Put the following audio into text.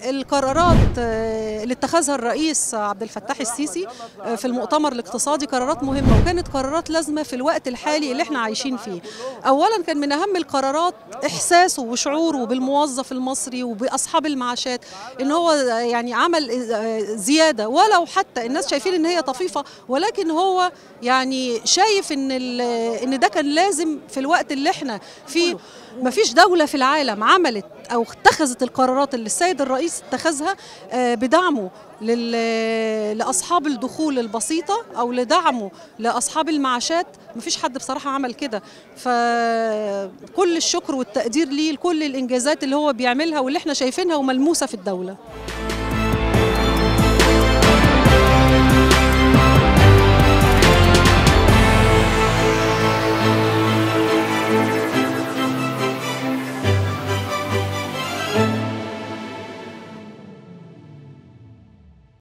القرارات آه، اللي اتخذها الرئيس عبد الفتاح السيسي آه، في المؤتمر الاقتصادي قرارات مهمة وكانت قرارات لازمة في الوقت الحالي اللي احنا عايشين فيه أولا كان من أهم القرارات إحساسه وشعوره بالموظف المصري وبأصحاب المعاشات إن هو آه، يعني عمل آه، زيادة ولو حتى الناس شايفين إن هي طفيفة ولكن هو يعني شايف إن ال- إن ده كان لازم في الوقت اللي احنا فيه مفيش دولة في العالم عملت أو اتخذت القرارات اللي السيد الرئيس اتخذها آه، بدعمه لل- لأصحاب الدخول البسيطة أو لدعمه لأصحاب المعاشات مفيش حد بصراحة عمل كده فكل الشكر والتقدير ليه لكل الإنجازات اللي هو بيعملها واللي احنا شايفينها وملموسة في الدولة